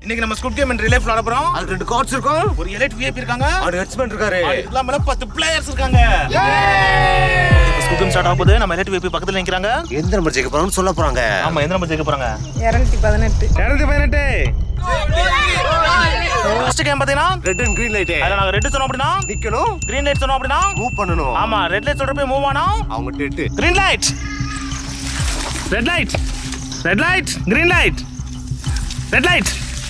இன்னைக்கு நம்ம ஸ்குட் game relay விளையாட போறோம் அதுக்கு ரெண்டு கார்ட்ஸ் இருக்கும் ஒரு எலைட் விஐபி இருக்காங்க அவர் ஹெட்ஸ்மேன் இருக்காரு அது இல்லாம பத்து பிளேயர்ஸ் இருக்காங்க ஸ்குட் கேம் ஸ்டார்ட் ஆக போகுது நம்ம எலைட் விஐபி பக்கத்துல நிக்கிறாங்க எந்த நம்பர் ஜெயிக்க போறாங்கன்னு சொல்ல போறாங்க ஆமா எந்த நம்பர் ஜெயிக்க போறாங்க இரநூத்தி பதினெட்டு இரநூத்தி பதினெட்டு ஃபர்ஸ்ட் கேம் பாத்தீங்கன்னா ரெட் அண்ட் கிரீன் லைட் அதுல நாங்க ரெட் சொன்னோம் அப்படின்னா நிக்கணும் கிரீன் லைட் சொன்னோம் அப்படின்னா மூவ் பண்ணணும் ஆமா ரெட் லைட் சொல்றப்ப மூவ் ஆனா அவங்க dead green light red light red light green light red light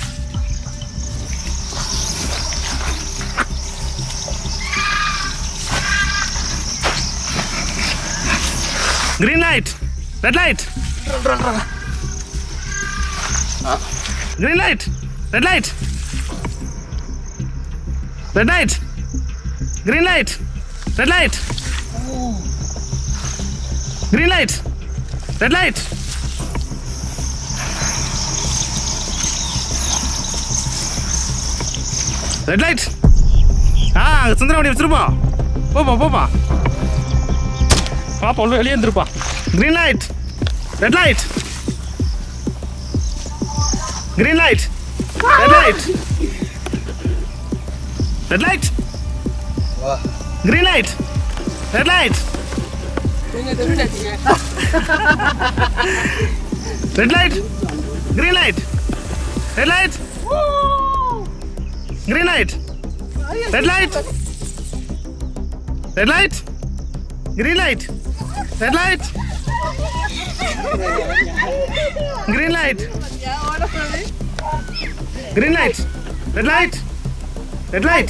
green light red light green light red light red light green light red light green light red light red light ஆ சுந்தரமணி வச்சிருப்பா போப்பா போப்பா பாப்பா உள்ள வெளியே இருந்திருப்பா green light red light green light red light red light green light red light Red light. Green light. Red light. Green light. Red light. Red light. Green light. Red light. Green light. Green light. Red light. Red light.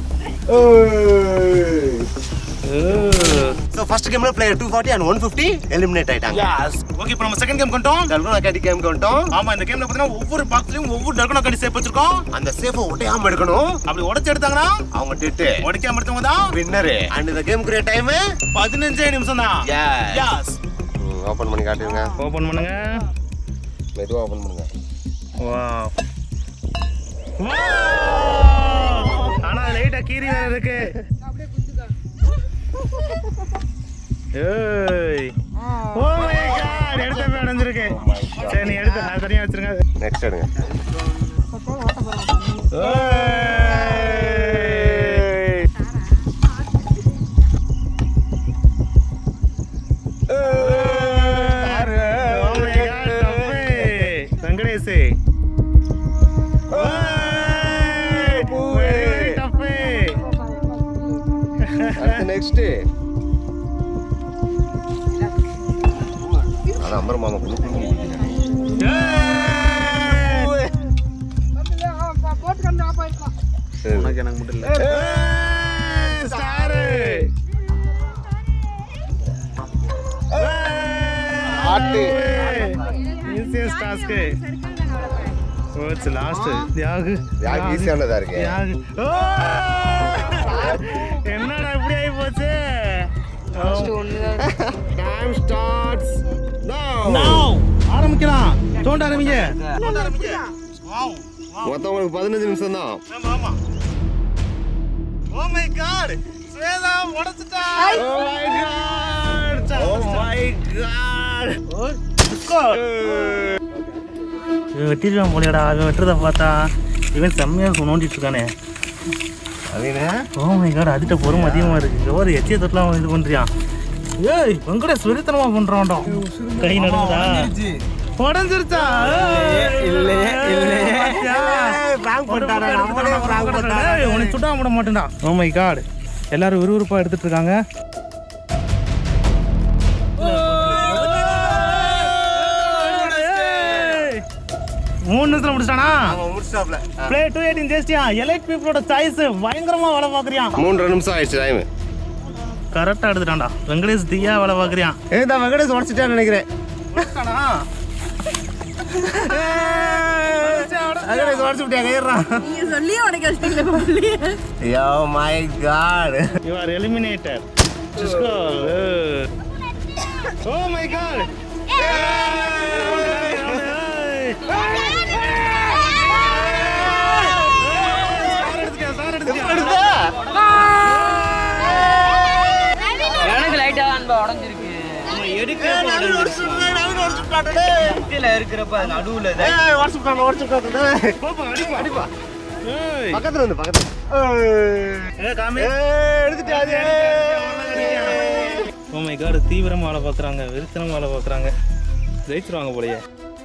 So first கேம்ல player two forty and one fifty eliminate ஆயிட்டாங்க Yes. Okay, இப்போ நம்ம second game கொண்டோம் கல்குனா கேட்டி கேம்க்கு வந்துட்டோம் ஆமா இந்த கேம்ல பாத்தீங்கன்னா ஒவ்வொரு பாக்ஸ்லயும் ஒவ்வொரு டர்கனா கடி சேப் வச்சிருக்கோம் அந்த சேஃபை ஒட்டையாம எடுக்கணும் அப்படி உடைச்சு எடுத்தாங்கன்னா அவங்க டெட்டு உடைக்காம எடுத்தவங்க தான் வின்னரு அண்ட் இந்த கேமுக்குரிய டைம் பதினஞ்சே நிமிஷம் தான் Yes. யாஸ் ஓபன் பண்ணி காட்டுங்க ஓபன் பண்ணுங்க மெதுவா ஓபன் பண்ணுங்க வாவ் ஆனா லைட்டா கீரி வேற இருக்கு ஏய் ஓ மை காட் எடுத்த போய் அடைஞ்சிருக்கு சரி நீ எடுத்து நான் தனியா வச்சிருங்க நெக்ஸ்ட் எடுங்க ஏய். Oh my God, தப்பு. வெங்கடேஷ் ஏய், very, very தப்பு. அடுத்து நெக்ஸ்ட் அதான் அம்பர் மாமா ஏய். சரி எனக்கு மட்டும் இல்ல ஏய், star. ஆட்டு. Easiest task. போச்சு, last. தியாகு. யாருக்கு ஈஸியானதா இருக்கு தியாகு. ஓ! என்னடா இப்படி ஆகி போச்சு டைம் ஸ்டார்ட்ஸ் Now. ஆரம்பிக்கலாம் தோண்ட ஆரம்பிங்க தோண்ட ஆரம்பிங்க வாவ் மொத்தம் உங்களுக்கு பதினஞ்சு நிமிஷம் தான் ஆமா ஆமா ஓ மை காட் ஸ்வேதா உடைச்சிட்டா oh my god oh my god இவன் வெட்டிடுவான் போலியாடா அவன் வெட்டுறத பார்த்தா இவன் செம்மையா நோண்டிட்டு இருக்கானே அவனே ஓ மை காட் அதிட்ட பொறுமை அதிகமா இருக்கு இங்க ஒரு எச்சிய தொட்டலாம் இது பண்றியா ஏய் வெங்கடேஷ் வெறித்தனமா பண்றான்டா கை நடந்ததா உடஞ்சிருச்சா இல்லையே, இல்லையே. prank பண்ணிட்டாடா, நம்மளே prank பண்ணிட்டாடா. உனக்கு சுட்டாம விட மாட்டேன்டா ஓ மை காட் எல்லாரும் விறுவிறுப்பா எடுத்துட்டு இருக்காங்க மூணு நிமிஷத்துல முடிச்சிட்டானா அவன் முடிச்சாப்ல பிளே டூ எயிட்டின் ஜெஸ்டியா எலைட் பீப்புளோட சாய்ஸ் பயங்கரமா வேலை பாக்குறியான் மூன்றரை நிமிஷம் ஆயிடுச்சு டைம் கரெக்டா எடுத்துட்டான்டா வெங்கடேஷ் தீயா வேலை பாக்குறியான் ஏதா வெங்கடேஷ் உடச்சிட்டான்னு நினைக்கிறேன் வெங்கடேஷ் உடச்சு விட்டியா கையிடுறான் நீங்க சொல்லியே உடைக்க வச்சிட்டீங்களே புள்ளிய. Oh my god you are eliminated சிஸ்கோ ஓ மை காட் எனக்கு லைட்டா அன்பா உடஞ்சிருக்கு எடுக்க காட்டுடே கீழே இருக்கிறப்ப அது நடுவுல இது. ஏய் உடச்சு காட்டு உடச்சு காட்டுடே அடிப்பா அடிப்பா பக்கத்துல வந்து பக்கத்துல ஏய். ஏய், காமி ஏய், எடுத்துட்டாதே ஓ மை காட் தீவிரமா வேலை பார்க்குறாங்க வெறித்தனமா வேலை பார்க்குறாங்க ஜெயிச்சிருவாங்க போலயே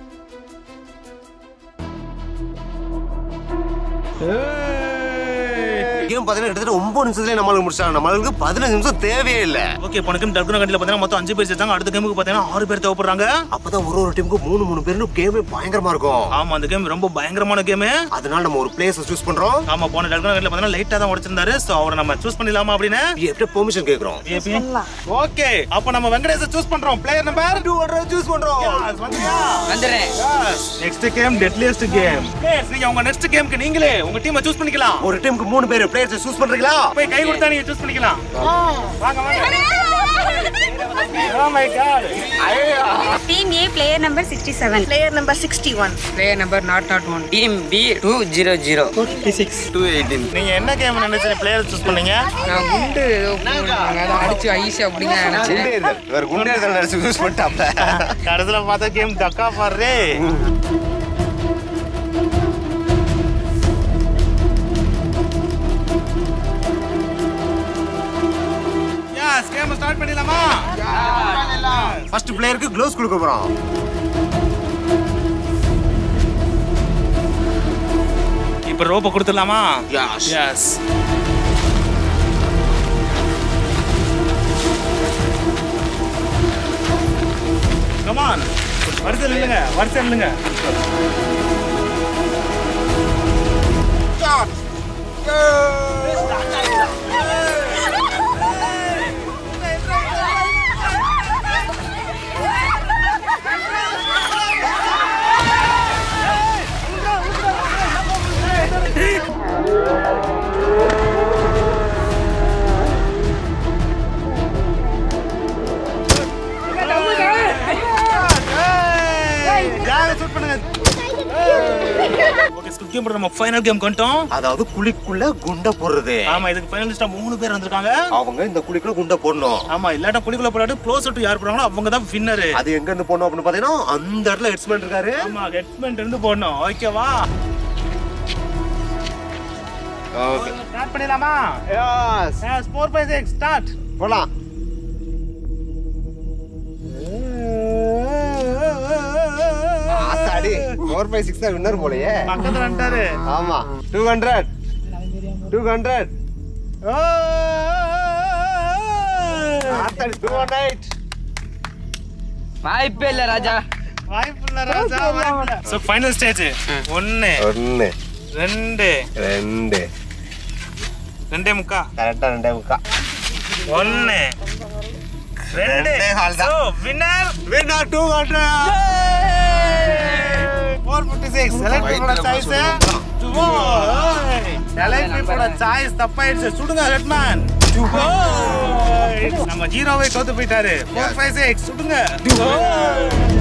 கேம் பார்த்தீங்கன்னா கிட்டத்தட்ட ஒன்பது நிமிஷத்துல நம்மளுக்கு முடிச்சாங்க நம்மளுக்கு பதினஞ்சு நிமிஷம் தேவையே இல்ல ஓகே போன கேம் டல்குனா கண்டியில் பார்த்தீங்கன்னா மொத்தம் அஞ்சு பேர் சேர்த்தாங்க அடுத்த கேமுக்கு பார்த்தீங்கன்னா ஆறு பேர் தேவைப்படுறாங்க அப்பதான் ஒரு ஒரு டீமுக்கு மூணு மூணு பேர்னு கேமே பயங்கரமா இருக்கும் ஆமா அந்த கேம் ரொம்ப பயங்கரமான கேமு அதனால நம்ம ஒரு பிளேஸ் சூஸ் பண்றோம் ஆமா போன டல்குனா கண்டியில் பார்த்தீங்கன்னா லைட்டாக தான் உடைச்சிருந்தாரு ஸோ அவரை நம்ம சூஸ் பண்ணிடலாமா அப்படின்னு எப்படி பெர்மிஷன் கேக்குறோம் ஓகே அப்போ நம்ம வெங்கடேஷை சூஸ் பண்றோம் player number two hundred choose பண்றோம் வந்துடுறேன் நெக்ஸ்ட் கேம் டெட்லியஸ்ட் கேம் நீங்க உங்க நெக்ஸ்ட் கேம்க்கு நீங்களே உங்க டீமை சூஸ் பண்ணிக்கலாம் ஒரு டீமுக்கு மூணு பேர் பிளேயர்ஸ் சூஸ் பண்றீங்களா போய் கை கொடுத்தா நீங்க சூஸ் பண்ணிக்கலாம் வாங்க வாங்க Oh my god. Team A player number 67. Player number sixty one player number nought nought one team B two zero zero two eighteen நீங்க என்ன கேம் நினைச்சு பிளேயர் சூஸ் பண்ணீங்க நான் குண்டு ஏதோ போடுவாங்க அதை அடிச்சு ஐஸ் அப்படின்னு தான் நினைச்சேன் குண்டே இருந்தார் வேற குண்டே இருந்தார் நினைச்சு சூஸ் பண்ணிட்டாப்ல கடைசியில பார்த்தா கேம் தக்கா பாரு எஸ் கேம் ஸ்டார்ட் பண்ணிடலாமா ஃபர்ஸ்ட் பிளேயருக்கு க்ளோஸ் கொடுக்க போறோம் இப்போ ரோப்பை கொடுத்துடலாமா Yes. எஸ் கமான் வரிசை நில்லுங்க வரிசை நில்லுங்க ஜாலியா shoot பண்ணுங்க ஓகே ஸ்குட் கேம் நம்ம ஃபைனல் கேம் கொண்டோம் அதாவது குழிக்குள்ள குண்டை போடுறது ஆமா இதுக்கு ஃபைனலிஸ்டா மூணு பேர் வந்திருக்காங்க அவங்க இந்த குழிக்குள்ள குண்டை போடணும் ஆமா இல்லாட்டா குழிக்குள்ள போடாட்டு க்ளோஸ் டு யார் போறாங்களோ அவங்க தான் வின்னர் அது எங்க இருந்து போடணும் அப்படின்னு பாத்தீங்கன்னா அந்த இடத்துல ஹெட்ஸ்மேன் இருக்காரு ஆமா ஹெட்மெண்ட் இருந்து போடணும் ஓகேவா ஓகே ஸ்டார்ட் பண்ணிடலாமா எஸ் எஸ் 4 5 6 ஸ்டார்ட் போலாம் ஆத்தாடி ஃபோர் ஃபைவ் சிக்ஸ் தான் வின்னர் போலயே பக்கத்துல வந்துட்டாரு ஆமா டூ ஹண்ட்ரட் டூ ஹண்ட்ரட் ஆத்தாடி டூ ஹண்ட்ரட் வாய்ப்பே இல்ல ராஜா வாய்ப்புள்ள ராஜா வாய்ப்புள்ள சோ ஃபைனல் ஸ்டேஜ் ஒன்னு ஒன்னு ரெண்டு ரெண்டு ரெண்டே முக்கா கரெக்டா ரெண்டே முக்கா ஒன்னு ரெண்டு ரெண்டே கால் தான். So winner winner two hundred 456 select பண்ண சாய்ஸ் செலக்ட் பண்ண சாய்ஸ் தப்பாயிடுச்சு சுடுங்க ஹெட்மேன் நம்ம ஜீரோவை தோத்து போயிட்டாரு 456 சுடுங்க